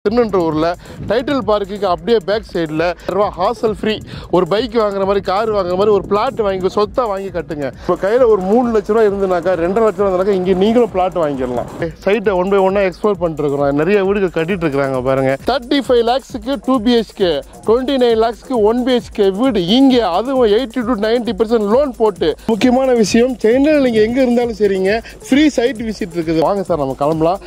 திருநன்றூரில் title பார்க்குக்கு அப்படியே back சைடில் ரூபா ஹாசல் ஃப்ரீ ஒரு பைக் வாங்குற மாதிரி கார் வாங்குற மாதிரி ஒரு பிளாட் வாங்கி சொத்தை வாங்கி கட்டுங்க இப்போ கையில் ஒரு மூணு லட்ச ரூபா இருந்துனாக்கா ரெண்டரை லட்ச ரூபா இருந்தாக்கா இங்கே நீங்களும் பிளாட் வாங்கிடலாம் சைட்டை ஒன் பை ஒன்னாக எக்ஸ்ப்ளோர் பண்ணிட்டு இருக்கிறோம் நிறைய வீடுகள் கட்டிட்டு இருக்கிறாங்க பாருங்க தேர்ட்டி ஃபைவ் லேக்ஸுக்கு டூ பிஹெச்கே டுவெண்ட்டி நைன் லேக்ஸ்க்கு ஒன் பிஹெச்கே வீடு இங்கே அதுவும் eighty to ninety percent loan போட்டு முக்கியமான விஷயம் சென்னையில் நீங்கள் எங்கே இருந்தாலும் சரிங்க ஃப்ரீ சைட் விசிட் இருக்குது வாங்க சார் நம்ம கிளம்பலாம்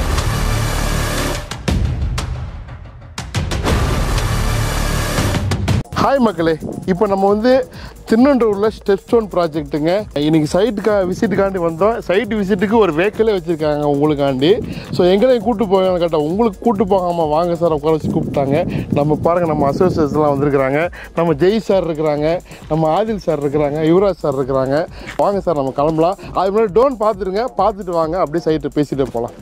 ஹாய் மக்களே இப்போ நம்ம வந்து திருநன்றூரில் ஸ்டெப் ஸ்டோன் ப்ராஜெக்ட்டுங்க இன்னைக்கு சைட்டுக்கா விசிட்டுக்காண்டி வந்தோம் சைட் விசிட்டுக்கு ஒரு வெஹிக்கிளே வச்சுருக்காங்க உங்களுக்காண்டி ஸோ எங்களையும் கூட்டு போவாங்க கேட்டால் உங்களுக்கு கூட்டு போகாமல் வாங்க சார் உட்கார வச்சு கூப்பிட்டாங்க நம்ம பாருங்கள் நம்ம அசோசியேஷன்லாம் வந்திருக்கிறாங்க நம்ம ஜெய் சார் இருக்கிறாங்க நம்ம ஆதில் சார் இருக்கிறாங்க யுவராஜ் சார் இருக்கிறாங்க வாங்க சார் நம்ம கிளம்பலாம் அது முன்னாடி டோன் பார்த்துருங்க பார்த்துட்டு வாங்க அப்படியே சைட்டை பேசிட்டு போகலாம்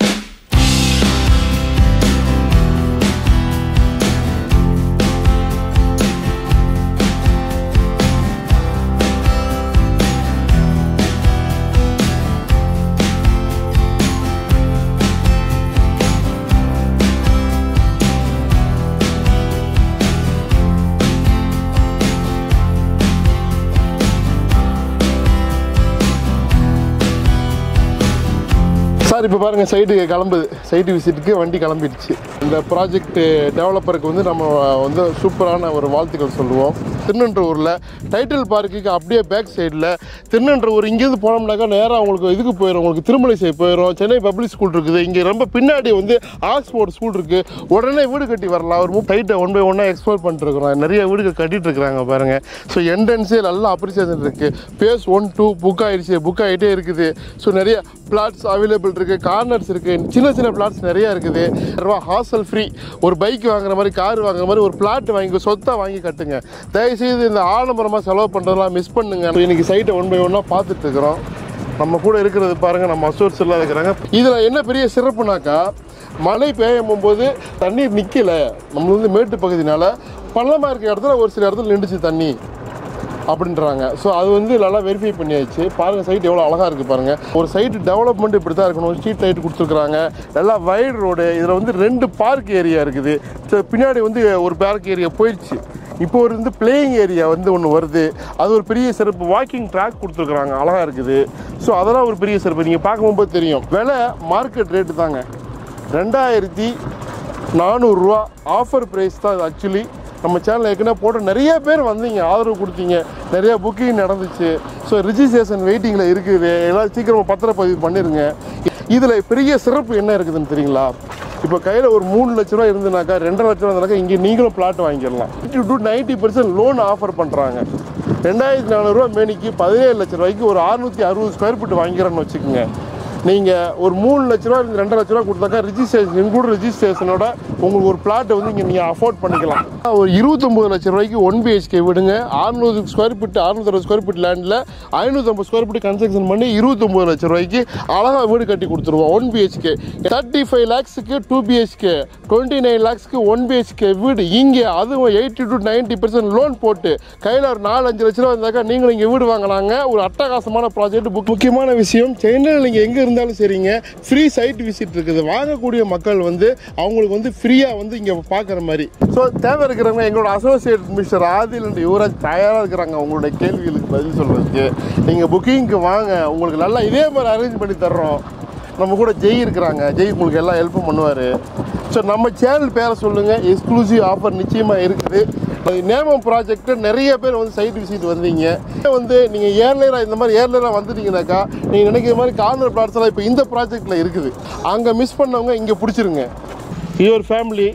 சார் இப்போ பாருங்க சைட்டு கிளம்புது சைட்டு விசிட்டுக்கு வண்டி கிளம்பிடுச்சு இந்த ப்ராஜெக்ட் டெவலப்பருக்கு வந்து நம்ம வந்து சூப்பரான ஒரு வாழ்த்துக்கள் சொல்லுவோம் திருநன்றூரில் டைட்டில் பார்க்குக்கு அப்படியே பேக் சைடில் திருநன்றூர் இங்கேருந்து போனோம்னாக்கா நேராக உங்களுக்கு இதுக்கு போயிடும் உங்களுக்கு திருமலைசை போயிடும் சென்னை பப்ளிக் ஸ்கூல் இருக்குது இங்கே ரொம்ப பின்னாடி வந்து ஆக்ஸ்போர்ட் ஸ்கூல் இருக்குது உடனே வீடு கட்டி வரலாம் ஒரு டைட்டை ஒன் பை ஒன்னாக எக்ஸ்ப்ளோர் பண்ணிட்டு இருக்கிறோம் நிறைய வீடுகள் கட்டிட்டு இருக்கிறாங்க பாருங்க ஸோ என்ட்ரன்ஸே நல்லா அப்ரிசியேஷன் இருக்குது பேஸ் ஒன் டூ புக் ஆயிடுச்சு புக் ஆகிட்டே இருக்குது ஸோ நிறைய பிளாட்ஸ் அவைலபிள் இருக்குது கார்னர்ஸ் இருக்குது சின்ன சின்ன பிளாட்ஸ் நிறைய இருக்குது ரூபா ஹாசல் ஃப்ரீ ஒரு பைக் வாங்குற மாதிரி கார் வாங்குற மாதிரி ஒரு பிளாட் வாங்கி சொத்தை வாங்கி கட்டுங்க தயவுசெய்து இந்த ஆடம்பரமாக செலவு பண்ணுறதெல்லாம் மிஸ் பண்ணுங்க இன்னைக்கு சைட்டை ஒன் பை ஒன்னாக பார்த்துட்டு இருக்கிறோம் நம்ம கூட இருக்கிறது பாருங்க நம்ம அசோர்ஸ் எல்லாம் இருக்கிறாங்க இதில் என்ன பெரிய சிறப்புனாக்கா மழை பெய்யும் போது தண்ணீர் நிற்கல நம்ம வந்து மேட்டு பகுதினால பள்ளமாக இருக்க இடத்துல ஒரு சில இடத்துல நின்றுச்சு தண்ணி அப்படின்றாங்க ஸோ அது வந்து நல்லா வெரிஃபை பண்ணியாச்சு பாருங்கள் சைட் எவ்வளோ அழகாக இருக்குது பாருங்கள் ஒரு சைட்டு டெவலப்மெண்ட் இப்படி தான் இருக்கணும் ஸ்ட்ரீட் லைட் கொடுத்துருக்குறாங்க நல்லா வைட் ரோடு இதில் வந்து ரெண்டு பார்க் ஏரியா இருக்குது ஸோ பின்னாடி வந்து ஒரு பார்க் ஏரியா போயிடுச்சு இப்போ ஒரு வந்து பிளேயிங் ஏரியா வந்து ஒன்று வருது அது ஒரு பெரிய சிறப்பு வாக்கிங் ட்ராக் கொடுத்துருக்குறாங்க அழகாக இருக்குது ஸோ அதெல்லாம் ஒரு பெரிய சிறப்பு நீங்கள் பார்க்கும்போது தெரியும் விலை மார்க்கெட் ரேட்டு தாங்க ரெண்டாயிரத்தி நானூறுரூவா ஆஃபர் ப்ரைஸ் தான் இது ஆக்சுவலி நம்ம சேனல் ஏற்கனவே போட்ட நிறைய பேர் வந்தீங்க ஆதரவு கொடுத்தீங்க நிறைய புக்கிங் நடந்துச்சு ஸோ ரிஜிஸ்ட்ரேஷன் வெயிட்டிங்கில் இருக்குது எல்லாம் சீக்கிரமாக பத்திரப்பதிவு பண்ணிடுங்க இதில் பெரிய சிறப்பு என்ன இருக்குதுன்னு தெரியுங்களா இப்போ கையில் ஒரு மூணு லட்ச ரூபா இருந்துனாக்கா ரெண்டரை லட்ச ரூபா இருந்தாக்கா இங்கே நீங்களும் பிளாட் வாங்கிடலாம் to ninety percent loan offer பண்ணுறாங்க ரெண்டாயிரத்தி நானூறுரூவா மேனிக்கு பதினேழு லட்ச ரூபாய்க்கு ஒரு அறுநூற்றி அறுபது ஸ்கொயர் ஃபீட் வாங்கிக்கிறேன்னு வச்சுக்கோங்க நீங்கள் ஒரு மூணு லட்ச ரூபா இருந்து ரெண்டரை லட்ச ரூபா கொடுத்தாக்கா ரிஜிஸ்ட்ரேஷன் இன்க்ளூட் ரிஜிஸ்ட்ரேஷனோட உங்களுக்கு ஒரு பிளாட்டை வந்து இங்கே நீங்கள் அஃபோர்ட் பண்ணிக்கலாம் ஒரு இருபத்தொம்பது லட்ச ரூபாய்க்கு ஒன் பிஹெச்கே விடுங்க அறுநூறு ஸ்கொயர் ஃபீட் அறுநூத்தி அறுபது ஸ்கொயர் ஃபீட் லேண்டில் ஐநூற்றம்பது ஸ்கொயர் ஃபீட் கன்ஸ்ட்ரக்ஷன் பண்ணி இருபத்தொம்பது லட்ச ரூபாய்க்கு அழகாக வீடு கட்டி கொடுத்துருவோம் ஒன் பிஹெச்கே தேர்ட்டி ஃபைவ் லேக்ஸுக்கு டூ பிஹெச்கே டுவெண்ட்டி நைன் லேக்ஸ்க்கு ஒன் பிஹெச்கே வீடு இங்கே அதுவும் eighty to ninety percent loan போட்டு கையில் ஒரு நாலு அஞ்சு லட்ச ரூபா இருந்தாக்கா நீங்களும் இங்கே வீடு வாங்கலாங்க ஒரு அட்டகாசமான ப்ராஜெக்ட் முக்கியமான விஷயம் சென்னையில் நீங்கள் எங்கே இருந்தாலும் சரிங்க ஃப்ரீ சைட் விசிட் இருக்குது வாங்கக்கூடிய மக்கள் வந்து அவங்களுக்கு வந்து ஃப்ரீயாக வந்து இங்கே பார்க்குற மாதிரி ஸோ தேவை இருக்கிறவங்க எங்களோட associate mister Adil and Yuvraj தயாராக இருக்கிறாங்க உங்களுடைய கேள்விகளுக்கு பதில் சொல்கிறதுக்கு நீங்கள் புக்கிங்க்கு வாங்க உங்களுக்கு நல்லா இதே மாதிரி அரேஞ்ச் பண்ணி தர்றோம் நம்ம கூட ஜெய் இருக்கிறாங்க ஜெய் உங்களுக்கு எல்லாம் ஹெல்ப்பும் பண்ணுவார் ஸோ நம்ம சேனல் பேரை சொல்லுங்கள் எக்ஸ்க்ளூசிவ் ஆஃபர் நிச்சயமாக இருக்குது அது நேமம் ப்ராஜெக்ட் நிறைய பேர் வந்து சைட் விசிட் வந்தீங்க வந்து நீங்கள் ஏர்லைனாக இந்த மாதிரி ஏர்லைனாக வந்துட்டீங்கன்னாக்கா நீங்கள் நினைக்கிற மாதிரி கார்னர் பிளாட்ஸ் எல்லாம் இப்போ இந்த ப்ராஜெக்ட்டில் இருக்குது அங்கே மிஸ் பண்ணவங்க இங்கே பிடிச்சிருங்க யுவர் ஃபேமிலி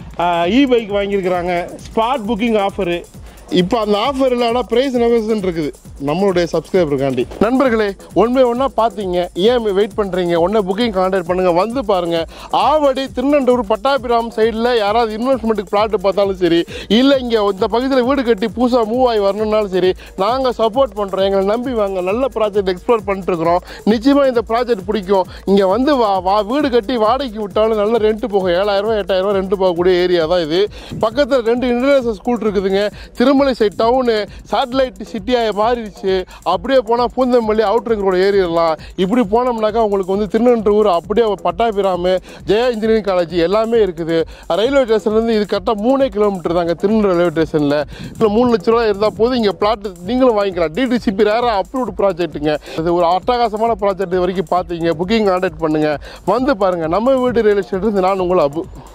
இ பைக் வாங்கியிருக்கிறாங்க ஸ்பாட் புக்கிங் ஆஃபரு இப்போ அந்த ஆஃபர் இல்லை ஆனால் ப்ரைஸ் நெகோசியேஷன் இருக்குது நம்மளுடைய சப்ஸ்கிரைபருக்காண்டி நண்பர்களே ஒன் பை ஒன்னாக பார்த்தீங்க ஏன் வெயிட் பண்ணுறீங்க ஒன்றே புக்கிங் கான்டாக்ட் பண்ணுங்கள் வந்து பாருங்கள் ஆவடி திருநண்டூர் பட்டாபிராம் சைடில் யாராவது இன்வெஸ்ட்மெண்ட்டுக்கு பிளாட்டு பார்த்தாலும் சரி இல்லை இங்கே இந்த பகுதியில் வீடு கட்டி புதுசாக மூவ் ஆகி வரணும்னாலும் சரி நாங்கள் சப்போர்ட் பண்ணுறோம் எங்களை நம்பி வாங்க நல்ல ப்ராஜெக்ட் எக்ஸ்ப்ளோர் பண்ணிட்டுருக்குறோம் நிச்சயமாக இந்த ப்ராஜெக்ட் பிடிக்கும் இங்கே வந்து வா வா வீடு கட்டி வாடகைக்கு விட்டாலும் நல்ல ரெண்ட் போகும் ஏழாயிரரூவா எட்டாயிரரூவா ரெண்ட் போகக்கூடிய ஏரியா தான் இது பக்கத்தில் ரெண்டு இன்டர்நேஷனல் ஸ்கூல் இருக்குதுங்க திருமலை சைட் டவுனு சேட்டலைட் சிட்டியாக மாறி ஆயிடுச்சு அப்படியே போனால் பூந்தமல்லி அவுட்டரிங் ரோடு ஏறிடலாம் இப்படி போனோம்னாக்கா உங்களுக்கு வந்து திருநெல்வேலூர் அப்படியே பட்டாபிராமு ஜெயா இன்ஜினியரிங் காலேஜ் எல்லாமே இருக்குது ரயில்வே ஸ்டேஷன்லேருந்து இது கரெக்டாக மூணே கிலோமீட்டர் தாங்க திருநெல்வேலி ரயில்வே ஸ்டேஷனில் இல்லை மூணு லட்ச ரூபா இருந்தால் போதும் இங்கே பிளாட் நீங்களும் வாங்கிக்கலாம் டிடிசிபி ரேராக அப்ரூவ்டு ப்ராஜெக்ட்டுங்க இது ஒரு அட்டகாசமான ப்ராஜெக்ட் வரைக்கும் பார்த்தீங்க புக்கிங் கான்டாக்ட் பண்ணுங்கள் வந்து பாருங்கள் நம்ம வீடு ரியல் எஸ்டேட் நான் உங்களை அபு